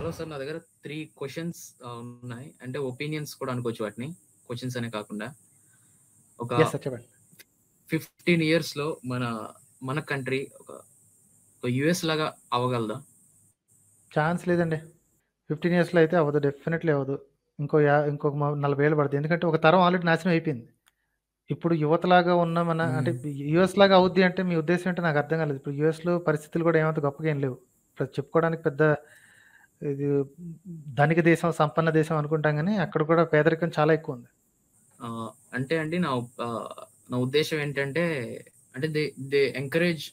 Hello sir నా దగ్గర three questions ఉన్నాయి అంటే ఒపీనియన్స్ కూడా అనుకోవచ్చు వాటిని క్వశ్చన్స్ అనే కాకుండా ఒక ఎస్ సార్ చెప్పండి ఫిఫ్టీన్ ఇయర్స్ లో మన మన కంట్రీ ఒక యుఎస్ లాగా అవ్వగలదా ఛాన్స్ లేదండి ఫిఫ్టీన్ ఇయర్స్లో అయితే అవ్వదు డెఫినెట్లీ అవ్వదు ఇంకో యా ఇంకొక మ- నలభై ఏళ్ళు పడుతుంది ఎందుకంటే ఒక తరం ఆల్రెడీ నాశనం అయిపోయింది ఇప్పుడు యువతలాగా ఉన్న మన అంటే యుఎస్ లాగా అవుద్ది అంటే మీ ఉద్దేశం ఏంటో నాకు అర్థం కాలేదు ఇప్పుడు యుఎస్ లో పరిస్థితులు కూడా ఏమంత గొప్పగా ఏం లేవు ఇప్పుడు చెప్పుకోవడానికి పెద్ద ఇది ధనిక దేశం సంపన్న దేశం అనుకుంటాం కానీ అక్కడ కూడా పేదరికం చాలా ఎక్కువ ఉంది ఆ, అంటే అండి నా ఉప్- ఆ, నా ఉద్దేశం ఏంటంటే అంటే they they encourage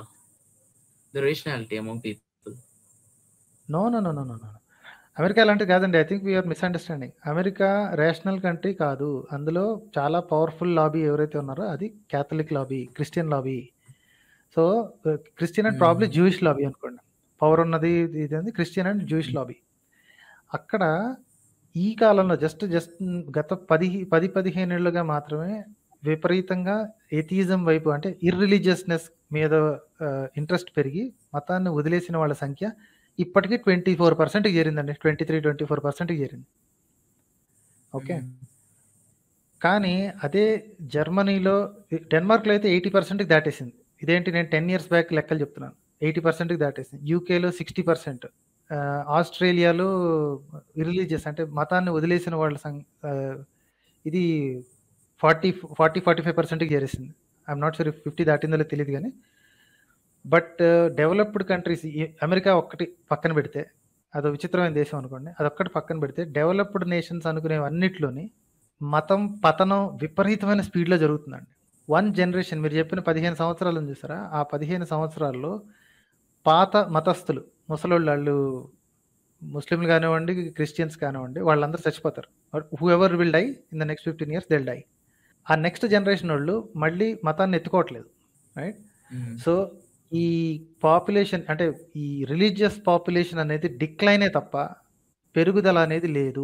the rationality amount people no no no no no no America అలాంటిది కాదండి I think we're misunderstanding America rational country కాదు అందులో చాలా పవర్ఫుల్ లాబీ ఎవరైతే ఉన్నారో అది Catholic lobby Christian lobby so Christian and probably Jewish lobby అనుకోండి power ఉన్నది ఇది ఉంది క్రిస్టియన్ అండ్ జూయిష్ లాబీ అక్కడ ఈ కాలంలో జస్ట్ జస్ట్ గత పది పది పదిహేను ఏళ్ళుగా మాత్రమే విపరీతంగా ఎథియిజం వైపు అంటే ఇర్రిలీజియస్నెస్ మీద ఇంట్రెస్ట్ పెరిగి మతాన్ని వదిలేసిన వాళ్ళ సంఖ్య ఇప్పటికీ ట్వంటీ ఫోర్ పర్సెంట్కి చేరిందండి ట్వంటీ త్రీ ట్వంటీ ఫోర్ పర్సెంట్కి చేరింది ఓకే కానీ అదే జర్మనీలో డెన్మార్క్లో అయితే ఎయిటీ పర్సెంట్కి దాటేసింది ఇదేంటి నేను టెన్ ఇయర్స్ బ్యాక్ లెక్కలు చెప్తున్నాను ఎయిటీ పర్సెంట్కి దాటేసింది యూకేలో సిక్స్టీ పర్సెంట్ ఆస్ట్రేలియాలో రిలీజియస్ అంటే మతాన్ని వదిలేసిన వాళ్ళ సం ఆ, ఇది ఫార్టీ ఫార్టీ ఫార్టీ ఫైవ్ పర్సెంట్కి చేరేసింది ఐఎమ్ నాట్ షూర్ ఫిఫ్టీ దాటిందో లేదో తెలియదు కానీ బట్ డెవలప్డ్ కంట్రీస్ అమెరికా ఒక్కటి పక్కన పెడితే అదో విచిత్రమైన దేశం అనుకోండి అదొక్కటి పక్కన పెడితే డెవలప్డ్ నేషన్స్ అనుకునే అన్నిట్లోని మతం పతనం విపరీతమైన స్పీడ్లో జరుగుతుందండి వన్ జనరేషన్ మీరు చెప్పిన పదిహేను సంవత్సరాలు ఉంది చూసారా ఆ పదిహేను సంవత్సరాల్లో పాత మతస్థులు ముసలోళ్ళు వాళ్ళు ముస్లింలు కానివ్వండి క్రిస్టియన్స్ కానివ్వండి వాళ్ళందరూ చచ్చిపోతారు whoever will die in the next fifteen years they'll die ఆ నెక్స్ట్ జనరేషన్ వాళ్ళు మళ్ళీ మతాన్ని ఎత్తుకోవట్లేదు రైట్ సో ఈ పాపులేషన్ అంటే ఈ రిలీజియస్ పాపులేషన్ అనేది డిక్లైనే తప్ప పెరుగుదల అనేది లేదు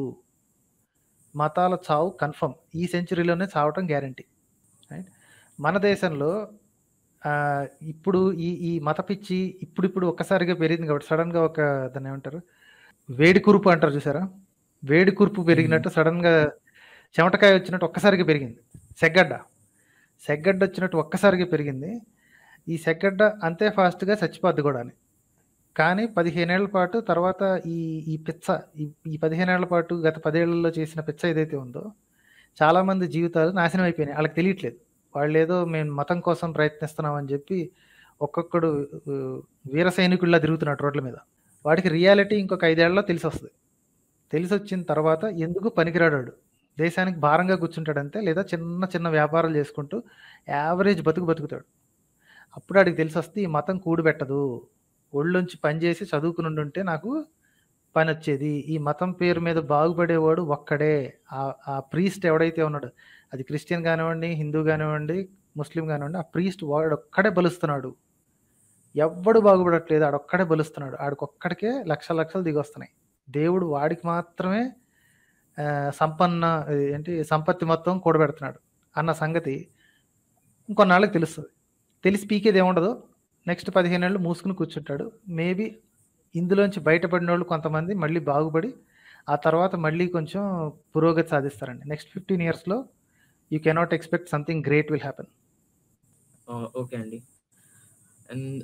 మతాల చావు కన్ఫర్మ్ ఈ సెంచరీలోనే చావటం గ్యారంటీ రైట్ మన దేశంలో ఆ, ఇప్పుడు ఈ ఈ మత పిచ్చి ఇప్పుడిప్పుడు ఒక్కసారిగా పెరిగింది కాబట్టి సడన్గా ఒక దాన్ని ఏమంటారు వేడి కురుపు అంటారు చూసారా వేడి కురుపు పెరిగినట్టు సడన్గా చెమటకాయ వచ్చినట్టు ఒక్కసారిగా పెరిగింది సెగ్గడ్డ సెగ్గడ్డ వచ్చినట్టు ఒక్కసారిగా పెరిగింది ఈ సెగ్గడ్డ అంతే ఫాస్ట్గా చచ్చిపోద్ది కూడా అని కానీ పదిహేనేళ్ల పాటు తర్వాత ఈ ఈ పిచ్చ ఈ ఈ పదిహేనేళ్ల పాటు గత పదేళ్లలో చేసిన పిచ్చ ఏదైతే ఉందో చాలామంది జీవితాలు నాశనం అయిపోయినాయి వాళ్ళకి తెలియట్లేదు వాళ్ళు ఏదో మేము మతం కోసం ప్రయత్నిస్తున్నామని చెప్పి ఒక్కొక్కడు ఆ, వీర సైనికుల్లా తిరుగుతున్నాడు రోడ్ల మీద వాడికి రియాలిటీ ఇంకొక ఐదేళ్లలో తెలిసి వస్తుంది తెలిసి వచ్చిన తర్వాత ఎందుకు పనికిరాడాడు దేశానికి భారంగా కూర్చుంటాడంతే లేదా చిన్న చిన్న వ్యాపారాలు చేసుకుంటూ యావరేజ్ బతుకు బతుకుతాడు అప్పుడు వాడికి తెలిసి వస్తే ఈ మతం కూడిపెట్టదు ఒళ్ళొంచి పని చేసి చదువుకుని ఉంటే నాకు పని వచ్చేది ఈ మతం పేరు మీద బాగుపడేవాడు ఒక్కడే ఆ ఆ ప్రీస్ట్ ఎవడైతే ఉన్నాడు అది క్రిస్టియన్ కానివ్వండి హిందూ కానివ్వండి ముస్లిం కానివ్వండి ఆ ప్రీస్ట్ వాడు ఒక్కడే బలుస్తున్నాడు ఎవ్వడు బాగుపడట్లేదు ఆడొక్కడే బలుస్తున్నాడు ఆడికొక్కడికే లక్ష లక్షలు దిగొస్తున్నాయి దేవుడు వాడికి మాత్రమే ఆ, సంపన్న ఏంటి సంపత్తి మొత్తం కూడబెడుతున్నాడు అన్న సంగతి ఇంకొన్నాళ్ళకి తెలుస్తుంది తెలిసి పీకేది ఏముండదు నెక్స్ట్ పదిహేను ఏళ్ళు మూసుకుని కూర్చుంటాడు మేబీ ఇందులోంచి బయటపడిన వాళ్ళు కొంతమంది మళ్ళీ బాగుపడి ఆ తర్వాత మళ్ళీ కొంచెం పురోగతి సాధిస్తారండి నెక్స్ట్ ఫిఫ్టీన్ ఇయర్స్లో you cannot expect something great will happen okay అండి అండ్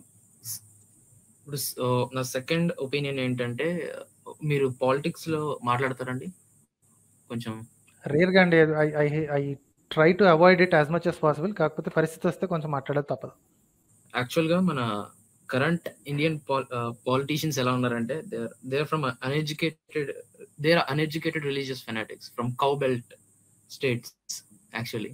ఇప్పుడు s- ఆ, నా సెకండ్ ఒపీనియన్ ఏంటంటే మీరు పాలిటిక్స్ లో మాట్లాడతారండి కొంచెం రేర్గా అండి I I I try to avoid it as much as possible కాకపోతే పరిస్థితి వస్తే కొంచెం మాట్లాడదు తప్పదు యాక్చువల్ గా మన కరెంట్ ఇండియన్ పాలిటీషియన్స్ ఎలా ఉన్నారంటే they're they're from uneducated they're uneducated religious fanatics from cow belt states actually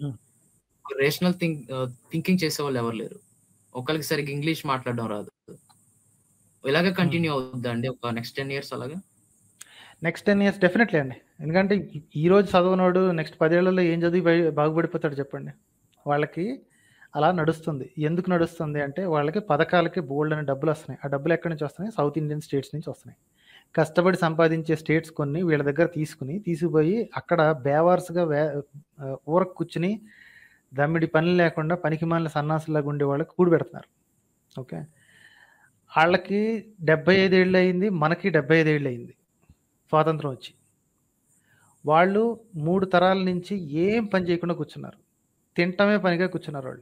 rational think thinking చేసే వాళ్ళు ఎవరు లేరు ఒకరికి సరిగ్గా ఇంగ్లీష్ మాట్లాడడం రాదు ఇలాగే కంటిన్యూ అవుద్దా అండి ఒక నెక్స్ట్ టెన్ ఇయర్స్ అలాగా నెక్స్ట్ టెన్ ఇయర్స్ డెఫినెట్లీ అండి ఎందుకంటే ఈ- ఈ రోజు చదవనోడు నెక్స్ట్ పదేళ్లలో ఏం చదివి బయ- బాగుపడిపోతాడు చెప్పండి వాళ్ళకి అలా నడుస్తుంది ఎందుకు నడుస్తుంది అంటే వాళ్ళకి పథకాలకి బోల్డ్ అనే డబ్బులు వస్తున్నాయి ఆ డబ్బులు ఎక్కడి నుంచి వస్తున్నాయి సౌత్ ఇండియన్ స్టేట్స్ నుంచి వస్తున్నాయి కష్టపడి సంపాదించే స్టేట్స్ కొన్ని వీళ్ళ దగ్గర తీసుకుని తీసుకుపోయి అక్కడ బేవార్స్గా వే ఆ, ఊరకు కూర్చుని దమ్మిడి పని లేకుండా పనికి మాలిన సన్నాసులాగా ఉండే వాళ్ళకి కూడి పెడుతున్నారు ఓకే వాళ్ళకి డెబ్బై ఐదేళ్ళు అయింది మనకి డెబ్బై ఐదేళ్ళు అయింది స్వాతంత్రం వచ్చి వాళ్ళు మూడు తరాల నుంచి ఏం పని చేయకుండా కూర్చున్నారు తింటమే పనిగా కూర్చున్నారు వాళ్ళు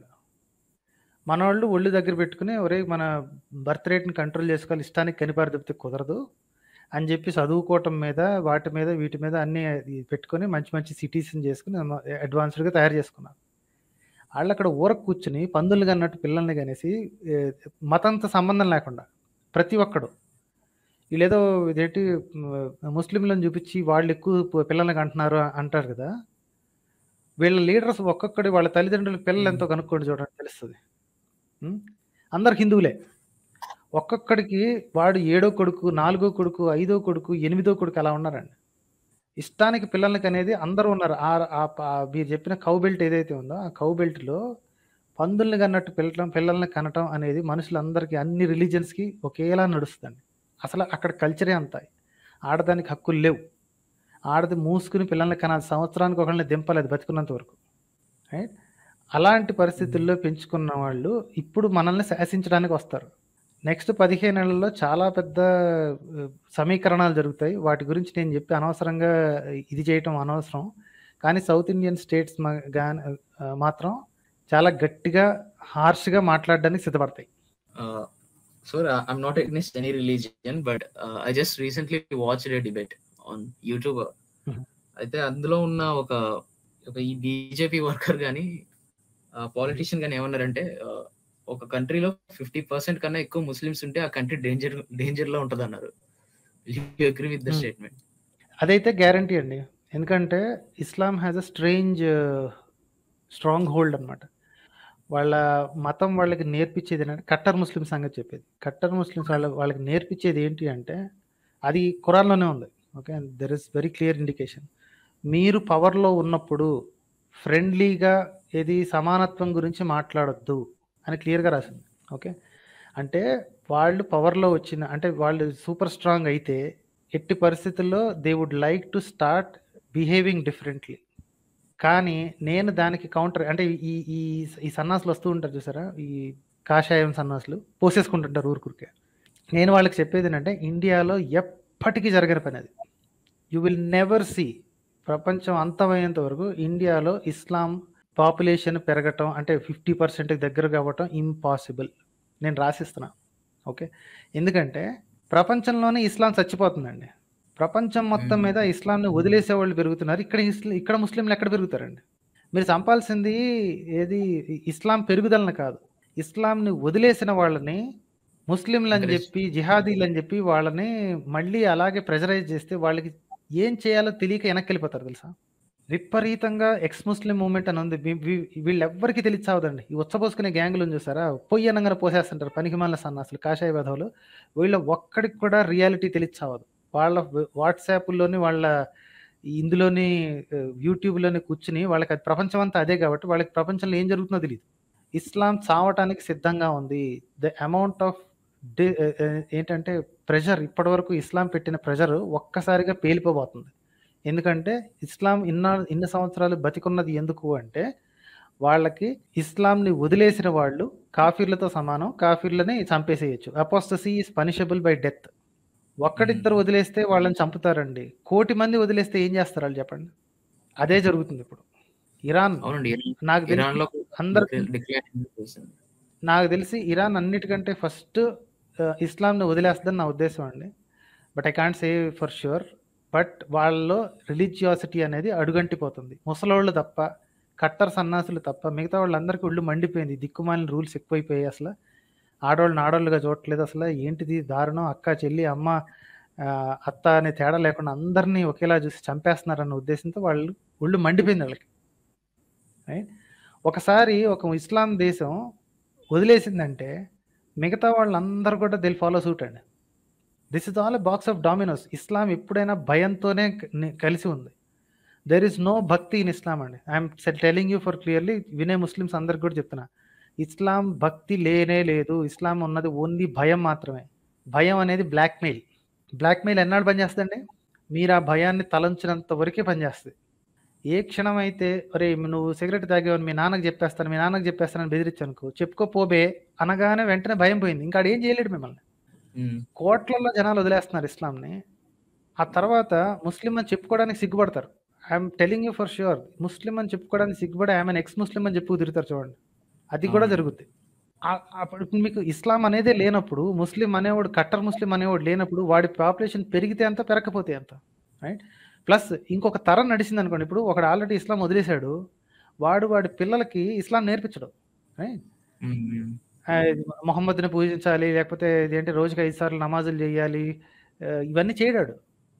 మన వాళ్ళు ఒళ్ళు దగ్గర పెట్టుకుని ఒరే మన బర్త్ రేట్ని కంట్రోల్ చేసుకోవాలి ఇష్టానికి కనిపారు తప్పితే కుదరదు అని చెప్పి చదువుకోవటం మీద వాటి మీద వీటి మీద అన్ని పెట్టుకొని మంచి మంచి సిటీస్ని చేసుకుని అడ్వాన్స్డ్గా తయారు చేసుకున్నారు వాళ్ళు అక్కడ ఊరకు కూర్చుని పందులు కన్నట్టు పిల్లల్ని కనేసి ఏ, మతంతో సంబంధం లేకుండా ప్రతి ఒక్కడు వీళ్ళేదో ఇదేంటి మ్, ముస్లింలను చూపించి వాళ్ళు ఎక్కువ ప- పిల్లల్ని కంటున్నారు అంటారు కదా వీళ్ళ లీడర్స్ ఒక్కొక్కడి వాళ్ళ తల్లిదండ్రుల పిల్లలు ఎంతో కనుక్కోండి చూడండి తెలుస్తుంది ఉం? అందరు హిందువులే ఒక్కొక్కడికి వాడు ఏడో కొడుకు నాలుగో కొడుకు ఐదో కొడుకు ఎనిమిదో కొడుకు అలా ఉన్నారండి ఇష్టానికి పిల్లలకి అనేది అందరూ ఉన్నారు ఆ ఆ- ఆ మీరు చెప్పిన కౌ బెల్ట్ ఏదైతే ఉందో ఆ కౌ బెల్ట్లో పందుల్ని కన్నట్టు పిల్లడం పిల్లల్ని కనటం అనేది మనుషులందరికీ అన్ని రిలీజన్స్కి ఒకేలా నడుస్తుంది అసలు అక్కడ కల్చరే అంత ఆడదానికి హక్కులు లేవు ఆడది మూసుకుని పిల్లల్ని కనాలి సంవత్సరానికి ఒకళ్ళని దింపలేదు బతికున్నంత వరకు రైట్ అలాంటి పరిస్థితుల్లో పెంచుకున్న వాళ్ళు ఇప్పుడు మనల్ని శాసించడానికి వస్తారు నెక్స్ట్ పదిహేను నెలల్లో చాలా పెద్ద ఆ, సమీకరణాలు జరుగుతాయి వాటి గురించి నేను చెప్పి అనవసరంగా ఇది చేయటం అనవసరం కానీ సౌత్ ఇండియన్ స్టేట్స్ మాత్రం చాలా గట్టిగా హార్ష్గా మాట్లాడడానికి సిద్ధపడతాయి Uh, so uh, I'm not against any religion, but uh, I just recently watched a debate on YouTube. Mhm. అయితే అందులో ఉన్న ఒక ఒక ఈ బీజేపీ వర్కర్ కానీ పాలిటిషియన్ కానీ ఏమన్నారంటే uh, ఒక కంట్రీలో ఫిఫ్టీ పర్సెంట్ కన్నా ఎక్కువ ముస్లిమ్స్ ఉంటే ఆ కంట్రీ డేంజర్ డేంజర్ లో ఉంటది అన్నారు agree with the Hmm. Statement అదైతే గ్యారంటీ అండి ఎందుకంటే Islam has a strange strong hold అన్నమాట వాళ్ళ మతం వాళ్ళకి నేర్పించేది ఏంటంటే కట్టర్ ముస్లిం సంగతి చెప్పేది కట్టర్ ముస్లిమ్స్ వాళ్ళ వాళ్ళకి నేర్పించేది ఏంటి అంటే అది ఖురాన్లోనే ఉంది okay there is very clear indication మీరు పవర్లో ఉన్నప్పుడు ఫ్రెండ్లీగా ఏది సమానత్వం గురించి మాట్లాడొద్దు అని క్లియర్గా రాసింది ఓకే అంటే వాళ్ళు పవర్లో వచ్చిన అంటే వాళ్ళు సూపర్ స్ట్రాంగ్ అయితే ఎట్టి పరిస్థితుల్లో they would like to start behaving differently కానీ నేను దానికి కౌంటర్ అంటే ఈ ఈ ఈ సన్నాసులు వస్తూ ఉంటారు చూసారా ఈ కాషాయం సన్నాసులు పోసేసుకుంటుంటారు ఊరుకురికే నేను వాళ్ళకి చెప్పేది ఏంటంటే ఇండియాలో ఎప్పటికీ జరగని పని అది యు విల్ నెవర్ సీ ప్రపంచం అంతమయ్యేంత వరకు ఇండియాలో ఇస్లాం పాపులేషన్ పెరగటం అంటే ఫిఫ్టీ పర్సెంట్కి దగ్గరగా అవ్వటం ఇంపాసిబుల్ నేను రాసిస్తున్నా ఓకే ఎందుకంటే ప్రపంచంలోనే ఇస్లాం చచ్చిపోతుందండి ప్రపంచం మొత్తం మ్మ్. మీద ఇస్లాంని వదిలేసే వాళ్ళు పెరుగుతున్నారు ఇక్కడ ఇస్లా ఇక్కడ ముస్లింలు ఎక్కడ పెరుగుతారండి మీరు చంపాల్సింది ఏది ఇస్లాం పెరుగుదలను కాదు ఇస్లాంని వదిలేసిన వాళ్ళని ముస్లింలు అని Encourage. చెప్పి జిహాదీలు అని చెప్పి వాళ్ళని మళ్ళీ అలాగే ప్రెజరైజ్ చేస్తే వాళ్ళకి ఏం చేయాలో తెలియక వెనక్కి వెళ్ళిపోతారు తెలుసా విపరీతంగా ఎక్స్ ముస్లిం మూవ్మెంట్ అని ఉంది వీ- వీ- వీళ్ళెవ్వరికి తెలిసి చావదండి ఈ ఉచ్చపోసుకునే గ్యాంగులు ఉంది చూసారా పొయ్యి అనగానే పోసేస్తుంటారు పనికి మాలిన సన్నాసులు కాషాయ వేధవులు వీళ్ళ ఒక్కడికి కూడా రియాలిటీ తెలిసి చావదు వాళ్ళ వాట్సాప్లోని వాళ్ళ ఇందులోని ఆ, యూట్యూబ్లోని కూర్చుని వాళ్ళకి అది ప్రపంచం అంతా అదే కాబట్టి వాళ్ళకి ప్రపంచంలో ఏం జరుగుతుందో తెలియదు ఇస్లాం చావటానికి సిద్ధంగా ఉంది ద అమౌంట్ ఆఫ్ ఏంటంటే ప్రెషర్ ఇప్పటివరకు ఇస్లాం పెట్టిన ప్రెషర్ ఒక్కసారిగా పేలిపోబోతుంది ఎందుకంటే ఇస్లాం ఇన్న ఇన్ని సంవత్సరాలు బతికున్నది ఎందుకు అంటే వాళ్ళకి ఇస్లాంని వదిలేసిన వాళ్ళు కాఫీర్లతో సమానం కాఫీర్లని చంపేసేయచ్చు apostasy is punishable by death ఒక్కడిద్దరు వదిలేస్తే వాళ్ళని చంపుతారండి కోటి మంది వదిలేస్తే ఏం చేస్తారు వాళ్ళు చెప్పండి అదే జరుగుతుంది ఇప్పుడు ఇరాన్ అవునండి నాకు ఇరాన్ లో తెలిసి అందరికి డిక్లైన్ చేసింది నాకు తెలిసి ఇరాన్ అన్నిటికంటే ఫస్ట్ ఇస్లాంని వదిలేస్తుందని నా ఉద్దేశం అండి but I can't say for sure but వాళ్ళలో రిలీజియాసిటీ అనేది అడుగంటిపోతుంది ముసలోళ్ళు తప్ప కట్టర్ సన్నాసులు తప్ప మిగతా వాళ్ళందరికీ ఒళ్ళు మండిపోయింది దిక్కుమాలిన రూల్స్ ఎక్కువైపోయాయి అసలు ఆడవాళ్ళని ఆడవాళ్ళుగా చూడట్లేదు అసలు ఏంటిది దారుణం అక్క చెల్లి అమ్మ ఆ, అత్త అనే తేడా లేకుండా అందరినీ ఒకేలా చూసి చంపేస్తున్నారన్న ఉద్దేశంతో వాళ్ళు ఒళ్ళు మండిపోయింది వాళ్ళకి రైట్ ఒకసారి ఒక ఇస్లాం దేశం వదిలేసిందంటే మిగతా వాళ్ళందరూ కూడా దిల్ ఫాలో సూట్ అండి this is all box of dominoes Islam ఎప్పుడైనా భయంతోనే క- ని- కలిసి ఉంది దెర్ ఇస్ నో భక్తి ఇన్ ఇస్లాం అండి I'm telling you for clearly వినే ముస్లిమ్స్ అందరికి కూడా చెప్తున్నా ఇస్లాం భక్తి లేనే లేదు ఇస్లాం ఉన్నది ఓన్లీ భయం మాత్రమే భయం అనేది బ్లాక్మెయిల్ బ్లాక్మెయిల్ ఎన్నాడు పనిచేస్తుందండి మీరు ఆ భయాన్ని తలంచినంత వరకే పనిచేస్తుంది ఏ క్షణం అయితే అరే నువ్వు సిగరెట్ తాగేవని మీ నాన్నకి చెప్పేస్తాను మీ నాన్నకి చెప్పేస్తానని బెదిరించనుకో చెప్పుకోపోబే అనగానే వెంటనే భయం పోయింది ఇంకా ఆడు ఏం చేయలేడు మిమ్మల్ని ఉమ్, కోట్లలో జనాలు వదిలేస్తున్నారు ఇస్లాంని ఆ తర్వాత ముస్లిం అని చెప్పుకోవడానికి సిగ్గుపడతారు I'm telling you for sure Muslim అని చెప్పుకోవడానికి సిగ్గుపడి ఐఎమ్ ఎక్స్ ముస్లిం అని చెప్పు తిరుగుతారు చూడండి అది కూడా అవునండి. జరుగుద్ది ఆ- అప్పుడు ఇప్పుడు మీకు ఇస్లాం అనేదే లేనప్పుడు ముస్లిం అనేవాడు కట్టర్ ముస్లిం అనేవాడు లేనప్పుడు వాడి పాపులేషన్ పెరిగితే అంత పెరగకపోతే అంత రైట్ ప్లస్ ఇంకొక తరం నడిచింది అనుకోండి ఇప్పుడు ఒకడు ఆల్రెడీ ఇస్లాం వదిలేశాడు వాడు వాడి పిల్లలకి ఇస్లాం నేర్పించడు రైట్ ఉమ్, ఉమ్, మొహమ్మద్ని పూజించాలి లేకపోతే ఇదేంటి రోజుకి ఐదు సార్లు నమాజులు చేయాలి ఆ, ఇవన్నీ చేయడాడు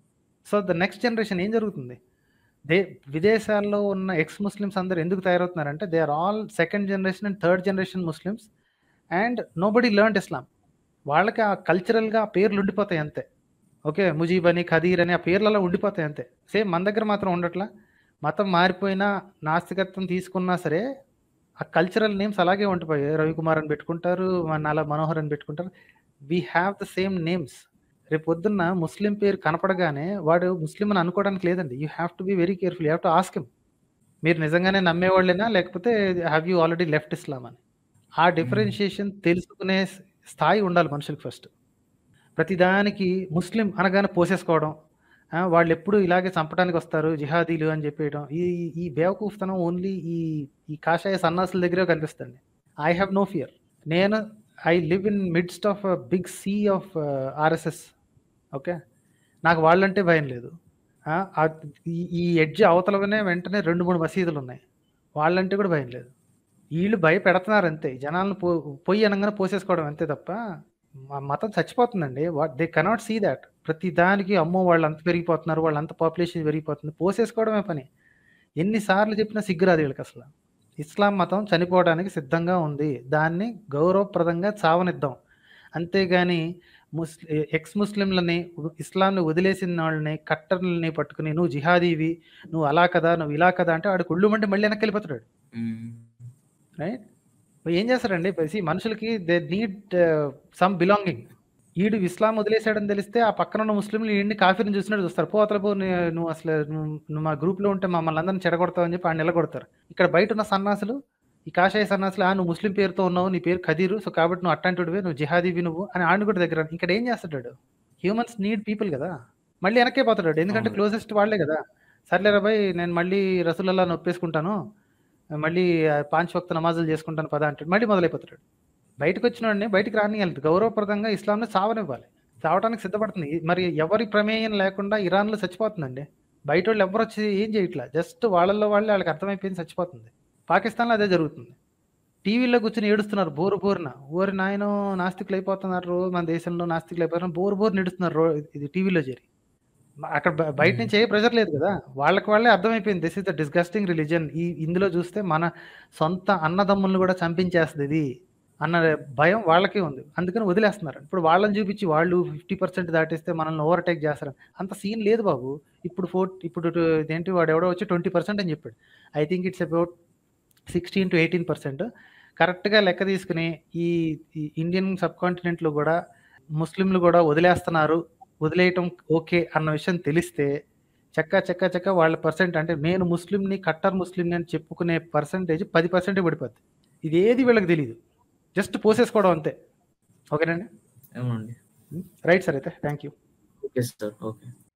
సో ద నెక్స్ట్ జనరేషన్ ఏం జరుగుతుంది దే విదేశాల్లో ఉన్న ఎక్స్ ముస్లిమ్స్ అందరు ఎందుకు తయారవుతున్నారంటే they are all second generation and third generation Muslims and nobody learn Islam వాళ్ళకి ఆ కల్చరల్గా ఆ పేర్లు ఉండిపోతాయి అంతే ఓకే ముజీబ్ అని ఖదీర్ అని ఆ పేర్లలో ఉండిపోతాయి అంతే సేమ్ మన దగ్గర మాత్రం ఉండట్లా మతం మారిపోయినా నాస్తికత్వం తీసుకున్నా సరే ఆ కల్చరల్ నేమ్స్ అలాగే ఉండిపోయాయి రవికుమార్ అని పెట్టుకుంటారు నాలా మనోహర్ అని పెట్టుకుంటారు we have the same names రేపు పొద్దున్న ముస్లిం పేరు కనపడగానే వాడు ముస్లిం అని అనుకోవడానికి లేదండి you have to be very careful you have to ask him మీరు నిజంగానే నమ్మేవాళ్ళేనా లేకపోతే have you already left Islam అని ఆ డిఫరెన్షియేషన్ తెలుసుకునే స్థాయి ఉండాలి మనుషులకు ఫస్ట్ ప్రతిదానికి ముస్లిం అనగానే పోసేసుకోవడం ఆ, వాళ్ళు ఎప్పుడు ఇలాగే చంపడానికి వస్తారు జిహాదీలు అని చెప్పేయడం ఈ ఈ బేవకూఫ్తనం ఓన్లీ ఈ ఈ కాషాయ సన్నాసుల దగ్గరే కనిపిస్తుంది ఐ హ్యావ్ నో ఫియర్ నేను I live in midst of big sea of RSS okay నాకు వాళ్ళంటే భయం లేదు ఆ, ఆ, ఈ- ఈ ఎడ్జ్ అవతలనే వెంటనే రెండు మూడు మసీదులు ఉన్నాయి వాళ్ళంటే కూడా భయం లేదు వీళ్ళు భయపెడుతున్నారు అంతే జనాలను పో పొయ్యి అనగానే పోసేసుకోవడం అంతే తప్ప మా మతం చచ్చిపోతుందండి what they cannot see that ప్రతి దానికి అమ్మో వాళ్ళు అంత పెరిగిపోతున్నారు వాళ్ళు అంత పాపులేషన్ పెరిగిపోతుంది పోసేసుకోవడమే పని ఎన్నిసార్లు చెప్పినా సిగ్గురాదు వీళ్ళకి అసలు ఇస్లాం మతం చనిపోవడానికి సిద్ధంగా ఉంది దాన్ని గౌరవప్రదంగా చావనిద్దాం అంతేగాని ముస్లి ఎక్స్ ముస్లింలని ఇస్లాంని వదిలేసిన వాళ్ళని కట్టర్లని పట్టుకుని నువ్వు జిహాదీవి నువ్వు అలా కదా నువ్వు ఇలా కదా అంటే వాడు కుళ్ళు మంటే మళ్ళీ వెనక్కి వెళ్ళిపోతాడు ఉమ్, రైట్ ఏం చేస్తారండి see, మనుషులకి దే నీడ్ సమ్ బిలాంగింగ్ ఈడు ఇస్లాం వదిలేసాడని తెలిస్తే ఆ పక్కన ఉన్న ముస్లింలు ఈడిని కాఫీని చూసినట్టు చూస్తారు పో అతల పో నీ- నువ్వు అసలు నువ్వు నువ్వు మా గ్రూప్లో ఉంటే మమ్మల్ని అందరిని చెడగొడతావు అని చెప్పి ఆయన నిలగొడతారు ఇక్కడ బయట ఉన్న సన్నాసులు ఈ కాషాయ సన్నాసులు ఆ నువ్వు ముస్లిం పేరుతో ఉన్నావు నీ పేరు ఖదీరు సో కాబట్టి నువ్వు అట్లాంటివి నువ్వు జిహాదీవి నువ్వు అని ఆడిని కూడా దగ్గర ఇక్కడ ఏం చేస్తాడు హ్యూమన్స్ నీడ్ పీపుల్ కదా మళ్ళీ వెనక్కే పోతాడు ఎందుకంటే అవును. క్లోజెస్ట్ వాళ్ళే కదా సర్లేరా భయ్ నేను మళ్ళీ రసూలల్లా నొప్పేసుకుంటాను మళ్ళీ ఆ పాంచ్ వక్త నమాజులు చేసుకుంటాను పద అంటాడు మళ్ళీ మొదలైపోతాడు బయటకు వచ్చిన వాడిని బయటికి రానియాలి గౌరవప్రదంగా ఇస్లాంని చావనివ్వాలి చావడానికి సిద్ధపడుతుంది మరి ఎవరి ప్రమేయం లేకుండా ఇరాన్లో చచ్చిపోతుందండి బయట వాళ్ళు ఎవరు వచ్చి ఏం చేయట్లా జస్ట్ వాళ్ళల్లో వాళ్ళే వాళ్ళకి అర్థమైపోయింది చచ్చిపోతుంది పాకిస్తాన్లో అదే జరుగుతుంది టీవీలో కూర్చొని ఏడుస్తున్నారు బోరు బోరున ఓరి నాయనో నాస్తికులు అయిపోతున్నారు మన దేశంలో నాస్తికులు అయిపోతున్నారు బోరు బోరు నిడుస్తున్నారు రో- ఇది టీవీలో చేరి అక్కడ బ- బయట నుంచి ఏ ప్రెషర్ లేదు కదా వాళ్ళకి వాళ్ళే అర్థమైపోయింది this is the disgusting religion ఈ ఇందులో చూస్తే మన సొంత అన్నదమ్ములను కూడా చంపించేస్తుంది ఇది అన్న భయం వాళ్ళకే ఉంది అందుకని వదిలేస్తున్నారు ఇప్పుడు వాళ్ళని చూపించి వాళ్ళు ఫిఫ్టీ పర్సెంట్ దాటిస్తే మనల్ని ఓవర్టేక్ చేస్తారు అంత సీన్ లేదు బాబు ఇప్పుడు ఫోర్ ఇప్పుడు టు- ఇదేంటి వాడు ఎవడో వచ్చి ట్వంటీ పర్సెంట్ అని చెప్పాడు I think it's about sixteen to eighteen percent కరెక్ట్గా లెక్క తీసుకుని ఈ ఈ ఇండియన్ సబ్ కాంటినెంట్లో కూడా ముస్లింలు కూడా వదిలేస్తున్నారు వదిలేయటం ఓకే అన్న విషయం తెలిస్తే చెక్క చెక్క చెక్క వాళ్ళ పర్సెంట్ అంటే నేను ముస్లింని కట్టర్ ముస్లింని అని చెప్పుకునే పర్సంటేజ్ పది పర్సెంటే పడిపోద్ది ఇది ఏది వీళ్ళకి తెలియదు జస్ట్ పోసేసుకోవడం అంతే ఓకేనండి ఏమండి రైట్ సార్ అయితే thank you okay sir okay